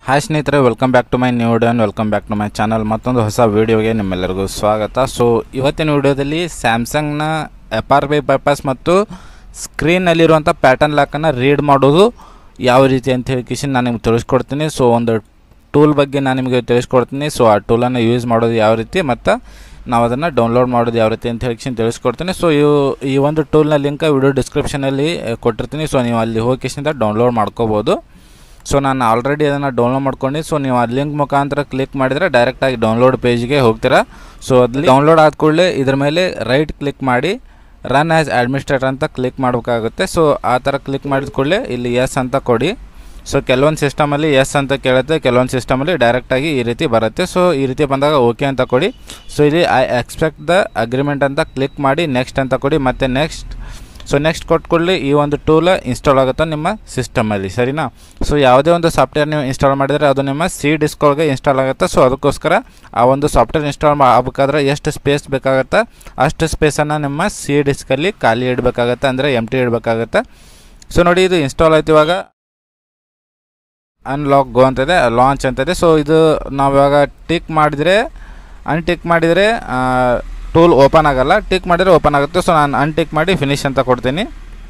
hi ಸ್ನೇಹಿತರೆ welcome back to my new video and welcome back to my channel ಮತ್ತೊಂದು ಹೊಸ ವೀಡಿಯೋಗೆ ನಿಮ್ಮೆಲ್ಲರಿಗೂ ಸ್ವಾಗತ ಸೊ ಇವತ್ತಿನ ವಿಡಿಯೋದಲ್ಲಿ ಸ್ಯಾಮ್ಸಂಗ್ನ ಎಫ್ ಆರ್ ಬಿ ಬೈಪಾಸ್ ಮತ್ತು ಸ್ಕ್ರೀನಲ್ಲಿರುವಂಥ ಪ್ಯಾಟರ್ನ್ ಲಾಕನ್ನು ರೀಡ್ ಮಾಡೋದು ಯಾವ ರೀತಿ ಅಂತ ಹೇಳಿ ಕಿಶನ್ ನಾನು ನಿಮ್ಗೆ ತಿಳಿಸ್ಕೊಡ್ತೀನಿ ಸೊ ಒಂದು ಟೂಲ್ ಬಗ್ಗೆ ನಾನು ನಿಮಗೆ ತಿಳಿಸ್ಕೊಡ್ತೀನಿ ಸೊ ಆ ಟೂಲನ್ನು ಯೂಸ್ ಮಾಡೋದು ಯಾವ ರೀತಿ ಮತ್ತು ನಾವು ಅದನ್ನು ಡೌನ್ಲೋಡ್ ಮಾಡೋದು ಯಾವ ರೀತಿ ಅಂತ ಹೇಳಿ ತಿಳಿಸ್ಕೊಡ್ತೀನಿ ಸೊ ಇವು ಈ ಒಂದು ಟೂಲ್ನ ಲಿಂಕ್ ವಿಡಿಯೋ ಡಿಸ್ಕ್ರಿಪ್ಷನಲ್ಲಿ ಕೊಟ್ಟಿರ್ತೀನಿ ಸೊ ನೀವು ಅಲ್ಲಿ ಹೋಗಿ ಕಿಶಿಂದ ಡೌನ್ಲೋಡ್ ಮಾಡ್ಕೋಬೋದು ಸೊ ನಾನು ಆಲ್ರೆಡಿ ಅದನ್ನು ಡೌನ್ಲೋಡ್ ಮಾಡ್ಕೊಂಡು ಸೊ ನೀವು ಆ ಲಿಂಕ್ ಮುಖಾಂತರ ಕ್ಲಿಕ್ ಮಾಡಿದರೆ ಡೈರೆಕ್ಟಾಗಿ ಡೌನ್ಲೋಡ್ ಪೇಜ್ಗೆ ಹೋಗ್ತೀರಾ ಸೊ ಅಲ್ಲಿ ಡೌನ್ಲೋಡ್ ಆದ ಕೂಡಲೇ ಇದ್ರ ಮೇಲೆ ರೈಟ್ ಕ್ಲಿಕ್ ಮಾಡಿ ರನ್ ಆ್ಯಸ್ ಅಡ್ಮಿನಿಸ್ಟ್ರೇಟರ್ ಅಂತ ಕ್ಲಿಕ್ ಮಾಡಬೇಕಾಗುತ್ತೆ ಸೊ ಆ ಥರ ಕ್ಲಿಕ್ ಮಾಡಿದ ಕೂಡಲೇ ಇಲ್ಲಿ ಎಸ್ ಅಂತ ಕೊಡಿ ಸೊ ಕೆಲವೊಂದು ಸಿಸ್ಟಮಲ್ಲಿ ಎಸ್ ಅಂತ ಕೇಳುತ್ತೆ ಕೆಲವೊಂದು ಸಿಸ್ಟಮಲ್ಲಿ ಡೈರೆಕ್ಟಾಗಿ ಈ ರೀತಿ ಬರುತ್ತೆ ಸೊ ಈ ರೀತಿ ಬಂದಾಗ ಓಕೆ ಅಂತ ಕೊಡಿ ಸೊ ಇಲ್ಲಿ ಐ ಎಕ್ಸ್ಪೆಕ್ಟ್ ದ ಅಗ್ರಿಮೆಂಟ್ ಅಂತ ಕ್ಲಿಕ್ ಮಾಡಿ ನೆಕ್ಸ್ಟ್ ಅಂತ ಕೊಡಿ ಮತ್ತು ನೆಕ್ಸ್ಟ್ ಸೊ ನೆಕ್ಸ್ಟ್ ಕೊಟ್ಕೊಳ್ಳಿ ಈ ಒಂದು ಟೂಲ್ ಇನ್ಸ್ಟಾಲ್ ಆಗುತ್ತೆ ನಿಮ್ಮ ಸಿಸ್ಟಮಲ್ಲಿ ಸರಿನಾ ಸೊ ಯಾವುದೇ ಒಂದು ಸಾಫ್ಟ್ವೇರ್ ನೀವು ಇನ್ಸ್ಟಾಲ್ ಮಾಡಿದರೆ ಅದು ನಿಮ್ಮ ಸಿ ಡಿಸ್ಕ್ ಒಳಗೆ ಇನ್ಸ್ಟಾಲ್ ಆಗುತ್ತೆ ಸೊ ಅದಕ್ಕೋಸ್ಕರ ಆ ಒಂದು ಸಾಫ್ಟ್ವೇರ್ ಇನ್ಸ್ಟಾಲ್ ಆಗಬೇಕಾದ್ರೆ ಎಷ್ಟು ಸ್ಪೇಸ್ ಬೇಕಾಗುತ್ತೆ ಅಷ್ಟು ಸ್ಪೇಸನ್ನು ನಿಮ್ಮ ಸಿ ಡಿಸ್ಕಲ್ಲಿ ಖಾಲಿ ಇಡಬೇಕಾಗತ್ತೆ ಅಂದರೆ ಎಮ್ ಟಿ ಇಡಬೇಕಾಗತ್ತೆ ಸೊ ನೋಡಿ ಇದು ಇನ್ಸ್ಟಾಲ್ ಆಯ್ತು ಇವಾಗ ಅನ್ಲಾಕ್ ಗೋ ಅಂತಿದೆ ಲಾಂಚ್ ಅಂತಿದೆ ಸೊ ಇದು ನಾವು ಇವಾಗ ಟಿಕ್ ಮಾಡಿದರೆ ಅನ್ಟಿಕ್ ಮಾಡಿದರೆ ಟೂಲ್ ಓಪನ್ ಆಗಲ್ಲ ಟಿಕ್ ಮಾಡಿದರೆ ಓಪನ್ ಆಗುತ್ತೆ ಸೊ ನಾನು ಅನ್ಟಿಕ್ ಮಾಡಿ ಫಿನಿಶ್ ಅಂತ ಕೊಡ್ತೀನಿ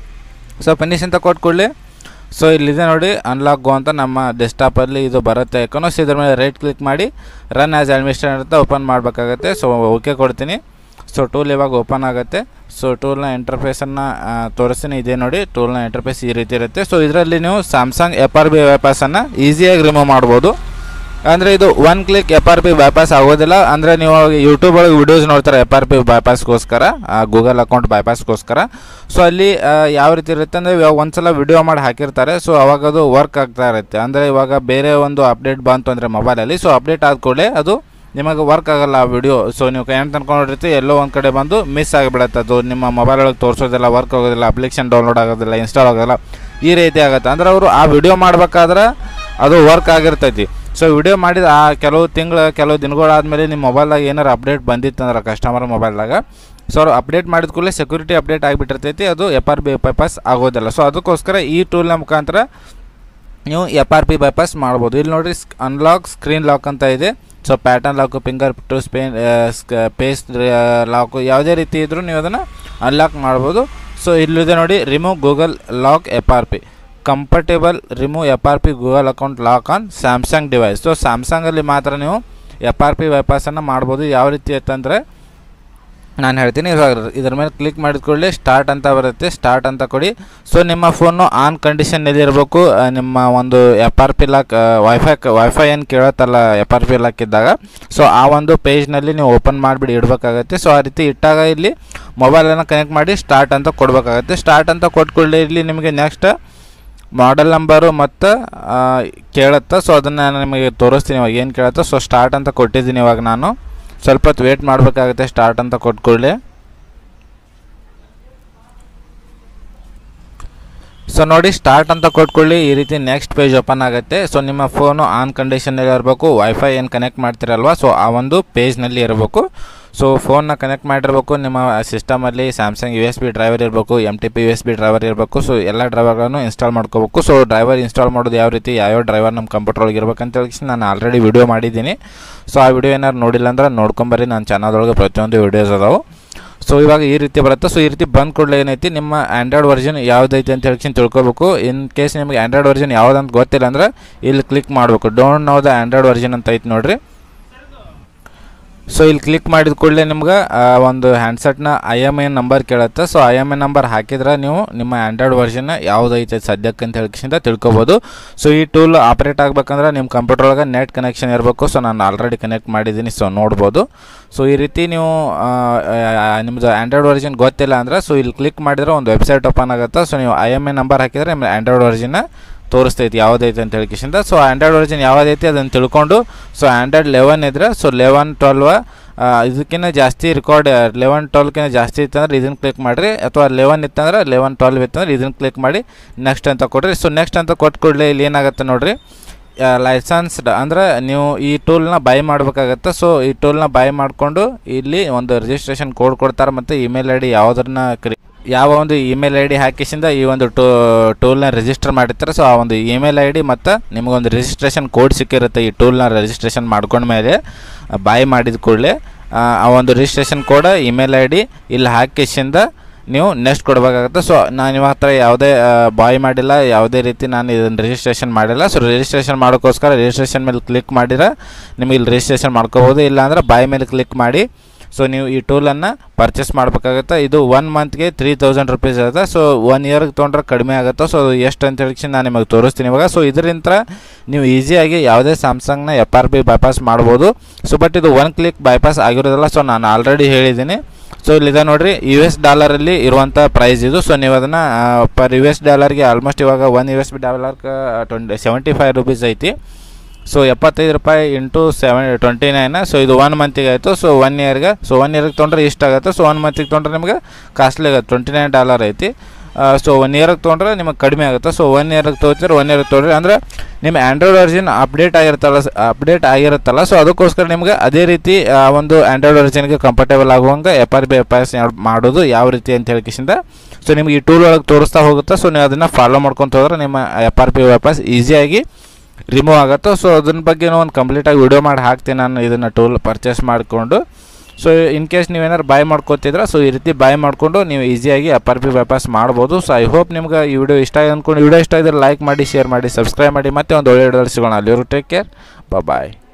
ಸೊ ಫಿನಿಶ್ ಅಂತ ಕೊಟ್ಕೊಳ್ಳಿ ಸೊ ಇಲ್ಲಿದೆ ನೋಡಿ ಅನ್ಲಾಕ್ ಗೋ ಅಂತ ನಮ್ಮ ಡೆಸ್ಕ್ಟಾಪಲ್ಲಿ ಇದು ಬರುತ್ತೆ ಐಕನು ಸೊ ಇದ್ರ ಮೇಲೆ ರೈಟ್ ಕ್ಲಿಕ್ ಮಾಡಿ ರನ್ ಆ್ಯಸ್ ಅಡ್ಮಿನಿಸ್ಟ್ರೇಟರ್ ಅಂತ ಓಪನ್ ಮಾಡಬೇಕಾಗತ್ತೆ ಸೊ ಓಕೆ ಕೊಡ್ತೀನಿ ಸೊ ಟೂಲ್ ಇವಾಗ ಓಪನ್ ಆಗುತ್ತೆ ಸೊ ಟೂಲ್ನ ಇಂಟರ್ಫೇಸನ್ನು ತೋರಿಸ್ತೀನಿ ಇದೆ ನೋಡಿ ಟೂಲ್ನ ಇಂಟರ್ಫೇಸ್ ಈ ರೀತಿ ಇರುತ್ತೆ ಸೊ ಇದರಲ್ಲಿ ನೀವು ಸ್ಯಾಮ್ಸಂಗ್ ಎಫ್ ಆರ್ ಬಿ ಬೈಪಾಸನ್ನು ಈಸಿಯಾಗಿ ರಿಮೂವ್ ಮಾಡ್ಬೋದು ಅಂದರೆ ಇದು one click F R P bypass ಆಗೋದಿಲ್ಲ ಅಂದರೆ ನೀವು ಯೂಟ್ಯೂಬ್ ಒಳಗೆ ವಿಡಿಯೋಸ್ ನೋಡ್ತಾರೆ ಎಫ್ ಆರ್ ಪಿ ಬೈಪಾಸ್ಗೋಸ್ಕರ ಗೂಗಲ್ ಅಕೌಂಟ್ ಬೈಪಾಸ್ಗೋಸ್ಕರ ಸೊ ಅಲ್ಲಿ ಆ, ಯಾವ ರೀತಿ ಇರುತ್ತೆ ಅಂದರೆ ಇವಾಗ ಒಂದ್ಸಲ ವಿಡಿಯೋ ಮಾಡಿ ಹಾಕಿರ್ತಾರೆ ಸೊ ಅವಾಗ ಅದು ವರ್ಕ್ ಆಗ್ತಾ ಇರುತ್ತೆ ಅಂದರೆ ಇವಾಗ ಬೇರೆ ಒಂದು ಅಪ್ಡೇಟ್ ಬಂತು ಅಂದರೆ ಮೊಬೈಲಲ್ಲಿ ಸೊ ಅಪ್ಡೇಟ್ ಆದ ಕೂಡಲೇ ಅದು ನಿಮಗೆ ವರ್ಕ್ ಆಗಲ್ಲ ಆ ವಿಡಿಯೋ ಸೊ ನೀವು ಏನು ತಂದ್ಕೊಂಡಿರ್ತೀವಿ ಎಲ್ಲೋ ಒಂದು ಕಡೆ ಬಂದು ಮಿಸ್ ಆಗಿಬಿಡುತ್ತೆ ಅದು ನಿಮ್ಮ ಮೊಬೈಲ್ ಒಳಗೆ ತೋರಿಸೋದಿಲ್ಲ ವರ್ಕ್ ಆಗೋದಿಲ್ಲ ಅಪ್ಲಿಕೇಶನ್ ಡೌನ್ಲೋಡ್ ಆಗೋದಿಲ್ಲ ಇನ್ಸ್ಟಾಲ್ ಆಗೋದಿಲ್ಲ ಈ ರೀತಿ ಆಗುತ್ತೆ ಅಂದ್ರೆ ಅವರು ಆ ವಿಡಿಯೋ ಮಾಡ್ಬೇಕಾದ್ರೆ ಅದು ವರ್ಕ್ ಆಗಿರ್ತೈತಿ ಸೊ ವಿಡಿಯೋ ಮಾಡಿದ ಆ ಕೆಲವು ತಿಂಗಳು ಕೆಲವು ದಿನಗಳಾದಮೇಲೆ ನಿಮ್ಮ ಮೊಬೈಲ್ದಾಗ ಏನಾರು ಅಪ್ಡೇಟ್ ಬಂದಿತ್ತು ಅಂದ್ರೆ ಕಸ್ಟಮರ್ ಮೊಬೈಲ್ದಾಗ ಸೊ ಅವ್ರು ಅಪ್ಡೇಟ್ ಮಾಡಿದ ಕೂಡಲೇ ಸೆಕ್ಯೂರಿಟಿ ಅಪ್ಡೇಟ್ ಆಗಿಬಿಟ್ಟಿರ್ತೈತಿ ಅದು ಎಫ್ ಆರ್ ಬಿ ಬೈಪಾಸ್ ಆಗೋದಿಲ್ಲ ಸೊ ಅದಕ್ಕೋಸ್ಕರ ಈ ಟೂಲ್ನ ಮುಖಾಂತರ ನೀವು ಎಫ್ ಆರ್ ಪಿ ಬೈಪಾಸ್ ಮಾಡ್ಬೋದು ಇಲ್ಲಿ ನೋಡಿರಿ ಅನ್ಲಾಕ್ ಸ್ಕ್ರೀನ್ ಲಾಕ್ ಅಂತ ಇದೆ ಸೊ ಪ್ಯಾಟರ್ನ್ ಲಾಕು ಫಿಂಗರ್ ಟು ಸ್ಪೇನ್ ಪೇಸ್ ಲಾಕು ಯಾವುದೇ ರೀತಿ ಇದ್ದರೂ ನೀವು ಅದನ್ನು ಅನ್ಲಾಕ್ ಮಾಡ್ಬೋದು ಸೊ ಇಲ್ಲಿದೆ ನೋಡಿ remove Google lock F R P comfortable remove F R P Google account lock on Samsung device so ಸ್ಯಾಮ್ಸಂಗಲ್ಲಿ ಮಾತ್ರ ನೀವು ಎಫ್ ಆರ್ ಪಿ ಬೈಪಾಸನ್ನು ಮಾಡ್ಬೋದು ಯಾವ ರೀತಿ ಅಂತಂದರೆ ನಾನು ಹೇಳ್ತೀನಿ ಇವಾಗ ಇದ್ರ ಮೇಲೆ ಕ್ಲಿಕ್ ಮಾಡಿದ ಕೂಡಲೇ ಸ್ಟಾರ್ಟ್ ಅಂತ ಬರುತ್ತೆ ಸ್ಟಾರ್ಟ್ ಅಂತ ಕೊಡಿ ಸೊ ನಿಮ್ಮ ಫೋನು ಆನ್ ಕಂಡೀಷನ್ನಲ್ಲಿ ಇರಬೇಕು ಆ, ನಿಮ್ಮ ಒಂದು F R P lock wifi wifi ಏನು ಕೇಳುತ್ತಲ್ಲ ಎಫ್ ಆರ್ ಪಿ ಲಾಕ್ ಇದ್ದಾಗ ಸೊ ಆ ಒಂದು ಪೇಜ್ನಲ್ಲಿ ನೀವು ಓಪನ್ ಮಾಡಿಬಿಡಿ ಇಡಬೇಕಾಗತ್ತೆ ಸೊ ಆ ರೀತಿ ಇಟ್ಟಾಗ ಇಲ್ಲಿ ಮೊಬೈಲನ್ನು ಕನೆಕ್ಟ್ ಮಾಡಿ ಸ್ಟಾರ್ಟ್ ಅಂತ ಕೊಡಬೇಕಾಗತ್ತೆ ಸ್ಟಾರ್ಟ್ ಅಂತ ಕೊಟ್ಕೊಳ್ಳಿ ಇಲ್ಲಿ ನಿಮಗೆ ನೆಕ್ಸ್ಟ್ ಮಾಡೆಲ್ ನಂಬರು ಮತ್ತು ಕೇಳುತ್ತೆ ಸೊ ಅದನ್ನು ನಾನು ನಿಮಗೆ ತೋರಿಸ್ತೀನಿ ಇವಾಗ ಏನು ಕೇಳುತ್ತೆ ಸೊ ಸ್ಟಾರ್ಟ್ ಅಂತ ಕೊಟ್ಟಿದ್ದೀನಿ ಇವಾಗ ನಾನು ಸ್ವಲ್ಪ ಹೊತ್ತು ವೇಟ್ ಮಾಡಬೇಕಾಗುತ್ತೆ ಸ್ಟಾರ್ಟ್ ಅಂತ ಕೊಟ್ಕೊಳ್ಳಿ ಸೊ ನೋಡಿ ಸ್ಟಾರ್ಟ್ ಅಂತ ಕೊಟ್ಕೊಳ್ಳಿ ಈ ರೀತಿ ನೆಕ್ಸ್ಟ್ ಪೇಜ್ ಓಪನ್ ಆಗುತ್ತೆ ಸೊ ನಿಮ್ಮ ಫೋನು ಆನ್ ಕಂಡೀಷನಲ್ಲಿ ಇರಬೇಕು ವೈಫೈ ಏನು ಕನೆಕ್ಟ್ ಮಾಡ್ತಿರಲ್ವ ಸೊ ಆ ಒಂದು ಪೇಜ್ನಲ್ಲಿ ಇರಬೇಕು ಸೊ ಫೋನ್ನ ಕನೆಕ್ಟ್ ಮಾಡಿರಬೇಕು ನಿಮ್ಮ ಸಿಸ್ಟಮಲ್ಲಿ Samsung U S B driver ಇರಬೇಕು M T P U S B driver ಇರಬೇಕು ಸೊ ಎಲ್ಲ ಡ್ರೈವರ್ಗಳನ್ನು ಇನ್ಸ್ಟಾಲ್ ಮಾಡ್ಕೋಬೇಕು ಸೊ ಡ್ರೈವರ್ ಇನ್ಸ್ಟಾಲ್ ಮಾಡೋದು ಯಾವ ರೀತಿ ಯಾವ್ಯಾವ ಡ್ರೈವರ್ ನಮ್ಮ ಕಂಪ್ಯೂಟರ್ ಒಳಗೆ ಇರ್ಬೇಕಂತ ಹೇಳಿ ನಾನು ಆಲ್ರೆಡಿ ವಿಡಿಯೋ ಮಾಡಿದ್ದೀನಿ ಸೊ ಆ ವಿಡಿಯೋ ಏನಾದ್ರು ನೋಡಿಲ್ಲ ಅಂದ್ರೆ ನೋಡ್ಕೊಂಬರ್ರಿ ನನ್ನ ಚಾನಲ್ದೊಳಗೆ ಪ್ರತಿಯೊಂದು ವಿಡಿಯೋಸ್ ಅದಾವೆ ಸೊ ಇವಾಗ ಈ ರೀತಿ ಬರುತ್ತೆ ಸೊ ಈ ರೀತಿ ಬಂದ ಕೂಡಲೇ ಏನೈತಿ ನಿಮ್ಮ ಆ್ಯಂಡ್ರಾಯ್ಡ್ ವರ್ಷನ್ ಯಾವುದೈತಿ ಅಂತ ಹೇಳಿ ತಿಳ್ಕೊಬೇಕು ಇನ್ ಕೇಸ್ ನಿಮಗೆ ಆ್ಯಂಡ್ರಾಯ್ಡ್ ವರ್ಷನ್ ಯಾವುದಂತ ಗೊತ್ತಿಲ್ಲ ಅಂದ್ರೆ ಇಲ್ಲಿ ಕ್ಲಿಕ್ ಮಾಡಬೇಕು don't know the Android version ಅಂತ ಐತಿ ನೋಡ್ರಿ ಸೊ ಇಲ್ಲಿ ಕ್ಲಿಕ್ ಮಾಡಿದ ಕೂಡಲೇ ನಿಮ್ಗೆ ಆ, ಒಂದು ಹ್ಯಾಂಡ್ಸೆಟ್ನ ಐ ಎಮ್ ಐ ನಂಬರ್ ಕೇಳುತ್ತೆ so I M I number ಹಾಕಿದ್ರೆ ನೀವು ನಿಮ್ಮ ಆ್ಯಂಡ್ರಾಯ್ಡ್ ವರ್ಷನ್ ಯಾವುದೈತೆ ಸದ್ಯಕ್ಕೆ ಅಂತ ಹೇಳ್ಕಿಂದ ತಿಳ್ಕೊಬೋದು ಸೊ ಈ ಟೂಲ್ ಆಪ್ರೇಟ್ ಆಗ್ಬೇಕಂದ್ರೆ ನಿಮ್ಮ ಕಂಪ್ಯೂಟರ್ ಒಳಗೆ ನೆಟ್ ಕನೆಕ್ಷನ್ ಇರಬೇಕು ಸೊ ನಾನು ಆಲ್ರೆಡಿ ಕನೆಕ್ಟ್ ಮಾಡಿದ್ದೀನಿ ಸೊ ನೋಡ್ಬೋದು ಸೊ ಈ ರೀತಿ ನೀವು ಆ, ಆ, ನಿಮ್ಮದು ಆ್ಯಂಡ್ರಾಯ್ಡ್ ವರ್ಷನ್ ಗೊತ್ತಿಲ್ಲ ಅಂದರೆ ಸೊ ಇಲ್ಲಿ ಕ್ಲಿಕ್ ಮಾಡಿದ್ರೆ ಒಂದು ವೆಬ್ಸೈಟ್ ಓಪನ್ ಆಗುತ್ತೆ ಸೊ ನೀವು ಐ ಎಮ್ ಐ ನಂಬರ್ ಹಾಕಿದರೆ ನಿಮ್ಮ ಆ್ಯಂಡ್ರಾಯ್ಡ್ ವರ್ಷನ್ನ ತೋರಿಸ್ತೈತಿ ಯಾವುದೈತೆ ಅಂತ ಹೇಳ್ಕಿಸಿಂದ ಸೊ ಆ್ಯಂಡ್ರಾಯ್ಡ್ ವರ್ಜನ್ ಯಾವುದೈತಿ ಅದನ್ನು ತಿಳ್ಕೊಂಡು ಸೊ ಆ್ಯಂಡ್ರಾಯ್ಡ್ ಲೆವೆನ್ ಇದ್ರೆ ಸೊ ಲೆವೆನ್ ಟ್ವೆಲ್ವ ಇದಕ್ಕಿಂತ ಜಾಸ್ತಿ ರೆಕಾರ್ಡ್ ಲೆವೆನ್ ಟ್ವೆಲ್ಕಿಂತ ಜಾಸ್ತಿ ಇತ್ತಂದ್ರೆ ಇದನ್ನು ಕ್ಲಿಕ್ ಮಾಡಿರಿ ಅಥವಾ ಲೆವೆನ್ ಇತ್ತಂದ್ರೆ ಲೆವೆನ್ ಟ್ವೆಲ್ವ್ ಇತ್ತಂದ್ರೆ ಇದನ್ನು ಕ್ಲಿಕ್ ಮಾಡಿ ನೆಕ್ಸ್ಟ್ ಅಂತ ಕೊಡ್ರಿ ಸೊ ನೆಕ್ಸ್ಟ್ ಅಂತ ಕೊಟ್ಟು ಕೂಡಲೇ ಇಲ್ಲಿ ಏನಾಗುತ್ತೆ ನೋಡಿರಿ ಲೈಸೆನ್ಸ್ಡ್ ಅಂದರೆ ನೀವು ಈ ಟೂಲ್ನ ಬೈ ಮಾಡಬೇಕಾಗತ್ತೆ ಸೊ ಈ ಟೂಲ್ನ ಬೈ ಮಾಡಿಕೊಂಡು ಇಲ್ಲಿ ಒಂದು ರಿಜಿಸ್ಟ್ರೇಷನ್ ಕೋಡ್ ಕೊಡ್ತಾರೆ ಮತ್ತು ಇಮೇಲ್ ಐ ಡಿ ಯಾವುದನ್ನ ಕ್ರಿ ಯಾವ ಒಂದು ಇಮೇಲ್ ಐ ಡಿ ಹಾಕಿಸಿಂದ ಈ ಒಂದು ಟೂ ಟೂಲ್ನ ರಿಜಿಸ್ಟರ್ ಮಾಡಿರ್ತಾರೆ ಸೊ ಆ ಒಂದು ಇಮೇಲ್ ಐ ಡಿ ಮತ್ತು ನಿಮಗೊಂದು ರಿಜಿಸ್ಟ್ರೇಷನ್ ಕೋಡ್ ಸಿಕ್ಕಿರುತ್ತೆ ಈ ಟೂಲ್ನ ರಿಜಿಸ್ಟ್ರೇಷನ್ ಮಾಡ್ಕೊಂಡ್ಮೇಲೆ ಬಾಯ್ ಮಾಡಿದ ಕೂಡಲೇ ಆ ಒಂದು registration code email I D ಇಲ್ಲಿ ಹಾಕಿಸಿಂದ ನೀವು ನೆಕ್ಸ್ಟ್ ಕೊಡಬೇಕಾಗುತ್ತೆ ಸೊ ನಾನು ಇವಾಗ ಹತ್ರ ಯಾವುದೇ ಬಾಯ್ ಮಾಡಿಲ್ಲ ಯಾವುದೇ ರೀತಿ ನಾನು ಇದನ್ನು ರಿಜಿಸ್ಟ್ರೇಷನ್ ಮಾಡಿಲ್ಲ ಸೊ ರಿಜಿಸ್ಟ್ರೇಷನ್ ಮಾಡೋಕ್ಕೋಸ್ಕರ ರಿಜಿಸ್ಟ್ರೇಷನ್ ಮೇಲೆ ಕ್ಲಿಕ್ ಮಾಡಿದ್ರೆ ನಿಮಗೆ ಇಲ್ಲಿ ರಿಜಿಸ್ಟ್ರೇಷನ್ ಮಾಡ್ಕೋಬೋದು ಇಲ್ಲಾಂದ್ರೆ ಬಾಯ್ ಮೇಲೆ ಕ್ಲಿಕ್ ಮಾಡಿ ಸೊ ನೀವು ಈ ಟೂಲನ್ನು ಪರ್ಚೇಸ್ ಮಾಡಬೇಕಾಗುತ್ತೆ ಇದು ಒನ್ ಮಂತ್ಗೆ ತ್ರೀ ತೌಸಂಡ್ ರುಪೀಸ್ ಆಗುತ್ತೆ ಸೊ ಒನ್ ಇಯರ್ಗೆ ತೊಗೊಂಡ್ರೆ ಕಡಿಮೆ ಆಗುತ್ತೆ ಸೊ ಅದು ಎಷ್ಟು ಅಂತ ಹೇಳಿ ನಾನು ನಿಮಗೆ ತೋರಿಸ್ತೀನಿ ಇವಾಗ ಸೊ ಇದರಿಂದ ನೀವು ಈಸಿಯಾಗಿ ಯಾವುದೇ ಸ್ಯಾಮ್ಸಂಗ್ನ ಎಫ್ ಆರ್ ಪಿ ಬೈಪಾಸ್ ಮಾಡ್ಬೋದು ಸೊ ಬಟ್ ಇದು ಒನ್ ಕ್ಲಿಕ್ ಬೈಪಾಸ್ ಆಗಿರೋದಿಲ್ಲ ಸೊ ನಾನು ಆಲ್ರೆಡಿ ಹೇಳಿದ್ದೀನಿ ಸೊ ಇಲ್ಲಿದೆ ನೋಡಿರಿ ಯು ಎಸ್ ಡಾಲರಲ್ಲಿ ಇರುವಂಥ ಪ್ರೈಸ್ ಇದು ಸೊ ನೀವು ಅದನ್ನು ಪರ್ ಯು ಎಸ್ ಡಾಲರ್ಗೆ ಆಲ್ಮೋಸ್ಟ್ ಇವಾಗ ಒನ್ ಯು ಎಸ್ ಡಾಲರ್ಗೆ ಟ್ವೆಂಟಿ ಸೆವೆಂಟಿ ಫೈವ್ ರುಪೀಸ್ ಐತಿ ಸೊ ಎಪ್ಪತ್ತೈದು ರೂಪಾಯಿ into seven twenty nine so ಇದು ಒನ್ ಮಂತಿಗೆ ಆಯಿತು ಸೊ ಒನ್ ಇಯರ್ಗೆ ಸೊ ಒನ್ ಇಯರ್ಗೆ ತೊಗೊಂಡ್ರೆ ಇಷ್ಟ ಆಗುತ್ತೆ ಸೊ ಒನ್ ಮಂತಿಗೆ ತೊಗೊಂಡ್ರೆ ನಿಮಗೆ ಕಾಸ್ಟ್ಲಿ ಆಗುತ್ತೆ ಟ್ವೆಂಟಿ ನೈನ್ ಡಾಲರ್ ಐತಿ ಸೊ ಒನ್ ಇಯರ್ಗೆ ತೊಗೊಂಡ್ರೆ ನಿಮಗೆ ಕಡಿಮೆ ಆಗುತ್ತೆ ಸೊ ಒನ್ ಇಯರ್ಗೆ ತೊಗೋತೀರ ಒನ್ ಇಯರ್ಗೆ ತೊಗೊಳ್ರಿ ಅಂದರೆ ನಿಮ್ಮ ಆ್ಯಂಡ್ರಾಯ್ಡ್ ವರ್ಜಿನ್ ಅಪ್ಡೇಟ್ ಆಗಿರುತ್ತಲ್ಲ ಅಪ್ಡೇಟ್ ಆಗಿರುತ್ತಲ್ಲ ಸೊ ಅದಕ್ಕೋಸ್ಕರ ನಿಮ್ಗೆ ಅದೇ ರೀತಿ ಆ ಒಂದು ಆ್ಯಂಡ್ರಾಯ್ಡ್ ವರ್ಜಿನ್ಗೆ ಕಂಫರ್ಟೇಬಲ್ ಆಗುವಂಗೆ F R B F S ಮಾಡೋದು ಯಾವ ರೀತಿ ಅಂತ ಹೇಳಿಕಿಸಿಂದ ಸೊ ನಿಮ್ಗೆ ಈ ಟೂಲ್ ಒಳಗೆ ತೋರಿಸ್ತಾ ಹೋಗುತ್ತೆ ಸೊ ನೀವು ಅದನ್ನು ಫಾಲೋ ಮಾಡ್ಕೊತ ಹೋದ್ರೆ ನಿಮ್ಮ ಎಫ್ ಆರ್ ಪಿ ವಾಪಸ್ ಈಸಿಯಾಗಿ ರಿಮೂವ್ ಆಗುತ್ತೆ ಸೊ ಅದ್ರ ಬಗ್ಗೆ ಒಂದು ಕಂಪ್ಲೀಟಾಗಿ ವಿಡಿಯೋ ಮಾಡಿ ಹಾಕ್ತೀನಿ ನಾನು ಇದನ್ನು ಟೂಲ್ ಪರ್ಚೇಸ್ ಮಾಡಿಕೊಂಡು ಸೊ ಇನ್ ಕೇಸ್ ನೀವೇನಾರು ಬಾಯ್ ಮಾಡ್ಕೋತಿದ್ರೆ ಸೊ ಈ ರೀತಿ ಬಾಯ್ ಮಾಡಿಕೊಂಡು ನೀವು ಈಸಿಯಾಗಿ ಎಫ್ ಆರ್ ಪಿ ವ್ಯಾಪಾಸ್ ಮಾಡ್ಬೋದು ಸೊ ಐ ಹೋಪ್ ನಿಮ್ಗೆ ಈ ವಿಡಿಯೋ ಇಷ್ಟ ಆಗಿ ಅಂದ್ಕೊಂಡು ವಿಡಿಯೋ ಇಷ್ಟ ಇದ್ರೆ ಲೈಕ್ ಮಾಡಿ ಶೇರ್ ಮಾಡಿ ಸಬ್ಸ್ಕ್ರೈಬ್ ಮಾಡಿ ಮತ್ತೆ ಒಂದು ಒಳ್ಳೆ ವಿಡಿಯೋದಲ್ಲಿ ಸಿಗೋಣ ಅಲ್ಲಿವರು ಟೇಕ್ ಕೇರ್ ಬಾಯ್